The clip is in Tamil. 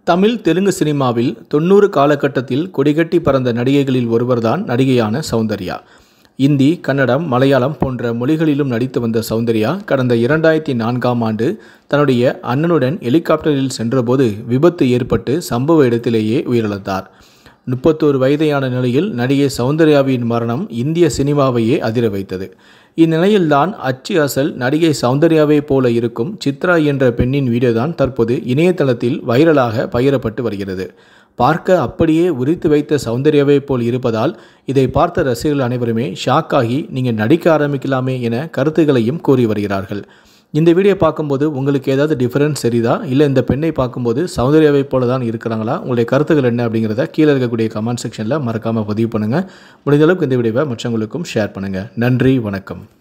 தமிழ் தெலுங்கு சினிமாவில் தொண்ணூறு காலகட்டத்தில் கொடிகட்டி பறந்த நடிகைகளில் ஒருவர்தான் நடிகையான சௌந்தர்யா இந்தி கன்னடம் மலையாளம் போன்ற மொழிகளிலும் நடித்து வந்த சௌந்தர்யா கடந்த இரண்டாயிரத்தி நான்காம் ஆண்டு தன்னுடைய அண்ணனுடன் ஹெலிகாப்டரில் சென்றபோது விபத்து ஏற்பட்டு சம்பவ இடத்திலேயே உயிரிழந்தார் முப்பத்தோரு வயதையான நிலையில் நடிகை சௌந்தர்யாவின் மரணம் இந்திய சினிமாவையே அதிர வைத்தது இந்நிலையில்தான் அச்சு அசல் நடிகை சௌந்தர்யாவை போல இருக்கும் சித்ரா என்ற பெண்ணின் வீடியோ தான் தற்போது இணையதளத்தில் வைரலாக பகிரப்பட்டு வருகிறது பார்க்க அப்படியே உரித்து வைத்த சௌந்தர்யாவை போல் இருப்பதால் இதை பார்த்த ரசிகர்கள் அனைவருமே ஷாக் ஆகி நீங்கள் நடிக்க ஆரம்பிக்கலாமே என கருத்துக்களையும் கூறி வருகிறார்கள் இந்த வீடியோ பார்க்கும்போது உங்களுக்கு ஏதாவது டிஃபரன்ஸ் தெரியுதா இல்லை இந்த பெண்ணை பார்க்கும்போது சௌந்தர்யாவை போல தான் இருக்கிறாங்களா உங்களுடைய கருத்துக்கள் என்ன அப்படிங்கிறத கீழே இருக்கக்கூடிய கமெண்ட் செக்ஷனில் மறக்காமல் பதிவு பண்ணுங்கள் முடிந்த அளவுக்கு இந்த வீடியோவை மற்றவங்களுக்கும் ஷேர் பண்ணுங்கள் நன்றி வணக்கம்